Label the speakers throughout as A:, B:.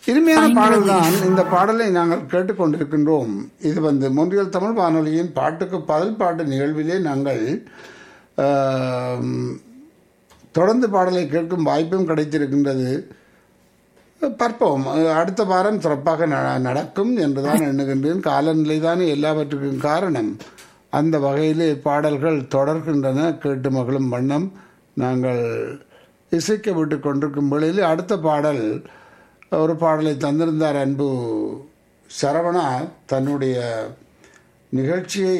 A: இனிமையான பாடல் தான் இந்த பாடலை நாங்கள் கேட்டுக்கொண்டிருக்கின்றோம் இது வந்து மொன்றியல் தமிழ் வானொலியின் பாட்டுக்கு பதில் பாட்டு நிகழ்விலே நாங்கள் ஆம், தொடர்ந்து பாடலை கேட்கும் வாய்ப்பும் கிடைத்திருக்கின்றது பார்ப்போம் அடுத்த வாரம் சிறப்பாக ந- நடக்கும் என்றுதான் எண்ணுகின்றேன் காலநிலை தானே எல்லாவற்றுக்கும் காரணம் அந்த வகையிலே பாடல்கள் தொடர்கின்றன கேட்டு மகளும் வண்ணம் நாங்கள் இசைக்க விட்டு கொண்டிருக்கும் வேளையிலே அடுத்த பாடல் ஒரு பாடலை தந்திருந்தார் அன்பு சரவணா தன்னுடைய நிகழ்ச்சியை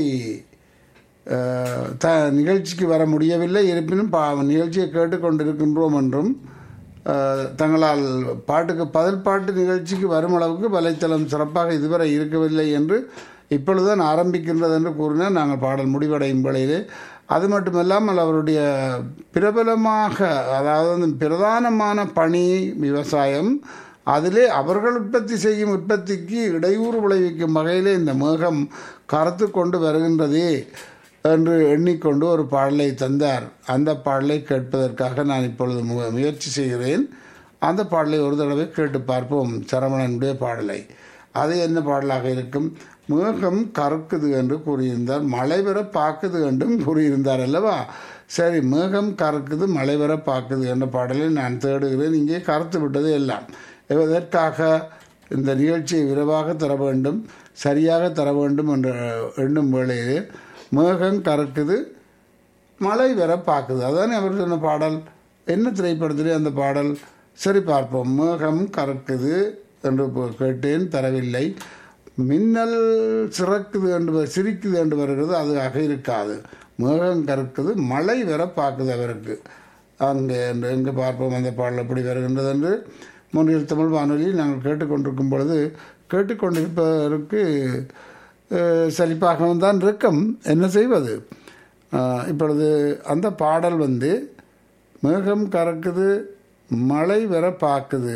A: அஹ், த நிகழ்ச்சிக்கு வர முடியவில்லை இருப்பினும் பா நிகழ்ச்சியை கேட்டுக்கொண்டிருக்கின்றோம் என்றும் அஹ், தங்களால் பாட்டுக்கு பதில் பாட்டு நிகழ்ச்சிக்கு வரும் அளவுக்கு வலைத்தளம் சிறப்பாக இதுவரை இருக்கவில்லை என்று இப்பொழுதுதான் ஆரம்பிக்கின்றது என்று கூறினார் நாங்கள் பாடல் முடிவடையும் வேளையிலே அது மட்டுமல்லாமல் அவருடைய பிரபலமாக அதாவது வந்து பிரதானமான பணி விவசாயம் அதிலே அவர்கள் உற்பத்தி செய்யும் உற்பத்திக்கு இடையூறு விளைவிக்கும் வகையிலே இந்த மேகம் கருத்து கொண்டு வருகின்றதே என்று எண்ணிக்கொண்டு ஒரு பாடலை தந்தார் அந்த பாடலை கேட்பதற்காக நான் இப்பொழுது மு- முயற்சி செய்கிறேன் அந்த பாடலை ஒரு தடவை கேட்டு பார்ப்போம் சரவணனுடைய பாடலை அது என்ன பாடலாக இருக்கும் மேகம் கறக்குது என்று கூறியிருந்தார் மழை வர பார்க்குது என்றும் கூறியிருந்தார் அல்லவா சரி மேகம் கறக்குது மழை வர பார்க்குது என்ற பாடலை நான் தேடுகிறேன் இங்கே கருத்து விட்டது எல்லாம் இதற்காக இந்த நிகழ்ச்சியை விரைவாக தர வேண்டும் சரியாக தர வேண்டும் என்று எண்ணும் வேளையிலே மேகம் கறக்குது மழை வர பார்க்குது அதானே அவர் சொன்ன பாடல் என்ன திரைப்படத்திலே அந்த பாடல் சரி பார்ப்போம் மேகம் கறக்குது என்று போ- கேட்டேன் தரவில்லை மின்னல் சிறக்குது என்று வ- சிரிக்குது என்று வருகிறது அது ஆக இருக்காது மேகம் கறக்குது மழை வர பார்க்குது அவருக்கு அங்கே என்று எங்கே பார்ப்போம் அந்த பாடல் எப்படி வருகின்றது என்று முன்னில் தமிழ் வானொலியில் நாங்கள் கேட்டுக்கொண்டிருக்கும் பொழுது கேட்டுக்கொண்டிருப்பதற்கு அஹ், சலிப்பாகவும் தான் இருக்கும் என்ன செய்வது அஹ், இப்பொழுது அந்த பாடல் வந்து மேகம் கறக்குது மழை வர பார்க்குது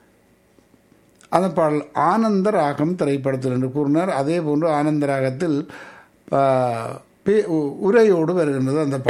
A: அந்த பாடல் ஆனந்த ராகம் திரைப்படத்தில் என்று கூறினார் அதே போன்று ஆனந்த ராகத்தில் ஆ, பே- உ- உரையோடு வருகின்றது அந்த பாடல்